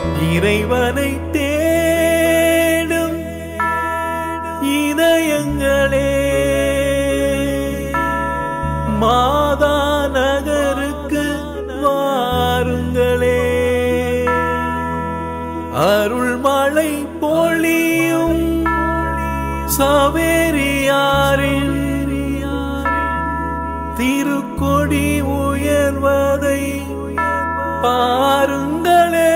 இறைவனை தேடும் இதயங்களே மாதா நகருக்கு வாருங்களே அருள்மழை பொழியும் சவேரியாரின் திருக்கொடி உயர்வதை பாருங்களே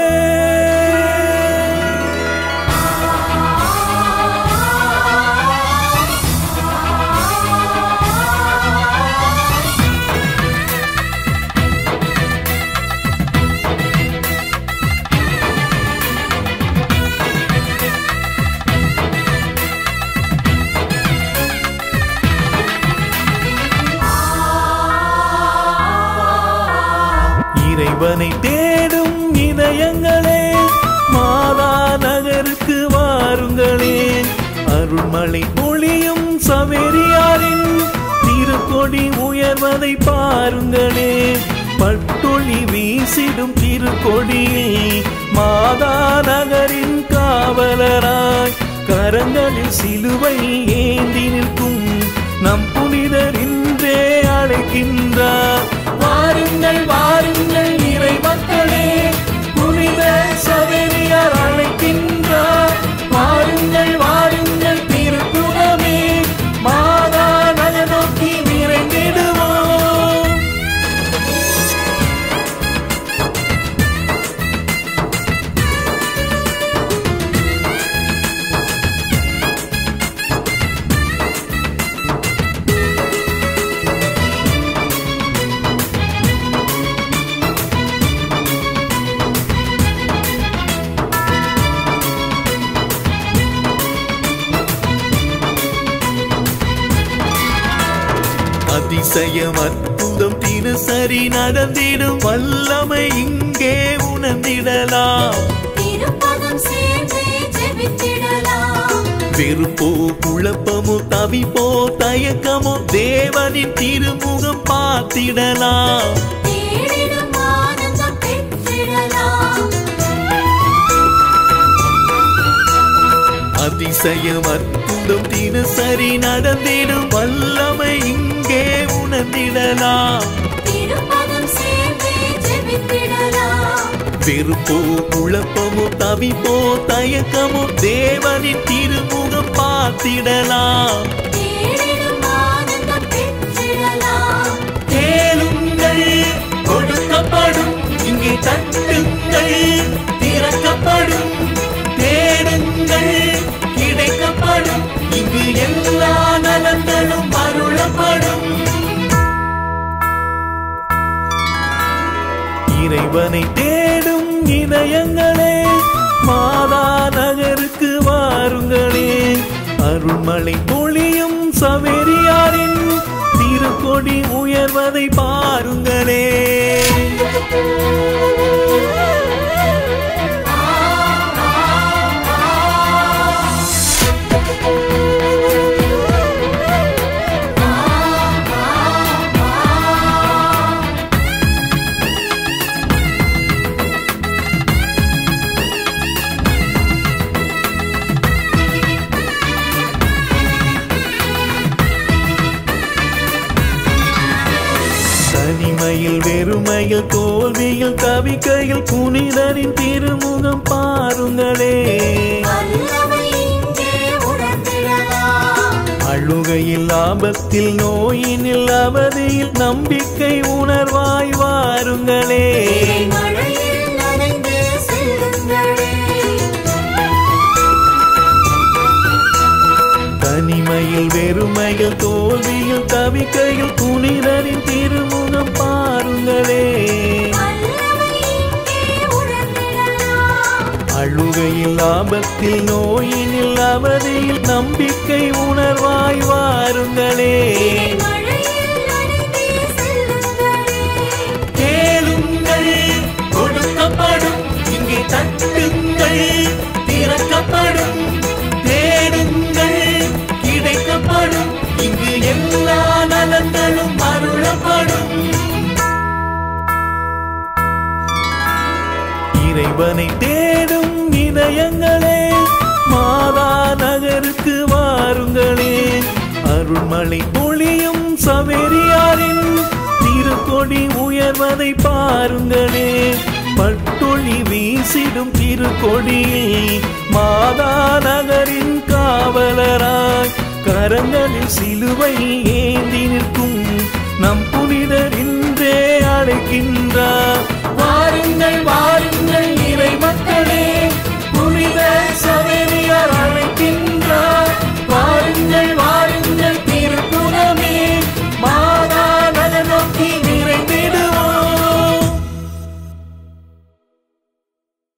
இறைவனை தேடும் இதயங்களே மாதா நகருக்கு வாருங்களே அருள்மலை பொழியும் சவேரியாரின் திருக்கொடி உயர்வதை பாருங்களே பட்டொளி வீசிடும் திருக்கொடியில் மாதா நகரின் காவலராய் கரங்களில் சிலுவை ஏந்தி நிற்கும் நம் புனிதர் இன்றே அழைக்கின்றார் வாருங்கள் வாருங்கள் இறை மக்களே புனித சவேரியார் அழைக்கின்றார் வாருங்கள் வாருங்கள் திருப்புகமே மாதா நக நோக்கி விரைந்திடுவோம் அதிசயம் அற்புதம் தினசரி நடந்திடும் வல்லமை இங்கே உணர்ந்திடலாம் திருப்பதம் சேர்ந்து ஜெபித்திடலாம் வெறுப்போ குழப்பமோ தவிப்போ தயக்கமோ தேவனின் திருமுகம் பார்த்திடலாம் தேடிடும் ஆனந்தம் பெற்றிடலாம் அதிசயம் அற்புதம் தினசரி நடந்திடும் வல்லமை இங்கே உணர்ந்திடலாம் திருப்பதம் சேர்ந்து ஜெபித்திடலாம் வெறுப்போ குழப்பமோ தவிப்போ தயக்கமோ தேவனின் திருமுகம் பார்த்திடலாம் தேடிடும் ஆனந்தம் பெற்றிடலாம் கேளுங்கள் கொடுக்கப்படும் இங்கே தட்டுங்கள் திறக்கப்படும் தேடுங்கள் கிடைக்கப்படும் இங்கு எல்லா நலன்களும் அருளப்படும் இறைவனை தேடும் இதயங்களே மாதா நகருக்கு வாருங்களே அருள்மலை பொழியும் சவேரியாரின் திருக்கொடி உயர்வதை பாருங்களே தனிமையில் வெறுமையில் தோல்வியில் தவிக்கையில் புனிதரின் திருமுகம் பாருங்களே வல்லமை இங்கே உணர்ந்திடலாம் அழுகையில் ஆபத்தில் நோயினில் அவதியில் நம்பிக்கை உணர்வாய் வாருங்களே மழையில் நனைந்து செல்லுங்களே தனிமையில் வெறுமையில் தோல்வியில் தவிக்கையில் புனிதரின் திருமுகம் பாருங்களே வல்லமை இங்கே உணர்ந்திடலாம் அழுகையில் ஆபத்தில் நோயினில் அவதியில் நம்பிக்கை உணர்வாய் வாருங்களே மழையில் நனைந்து செல்லுங்களே கேளுங்கள் கொடுக்கப்படும் இங்கே தட்டுங்கள் திறக்கப்படும் தேடுங்கள் கிடைக்கப்படும் இங்கு எல்லா நலன்களும் அருளப்படும் இறைவனை தேடும் இதயங்களே மாதா நகருக்கு வாருங்களே அருள்மலை பொழியும் சவேரியாரின் திருக்கொடி உயர்வதை பாருங்களே பட்டொளி வீசிடும் திருக்கொடியில் மாதா நகரின் காவலராய் கரங்களில் சிலுவை ஏந்தி நிற்கும் நம் புனிதர் இன்றே அழைக்கின்றார் வாருங்கள் வாருங்கள்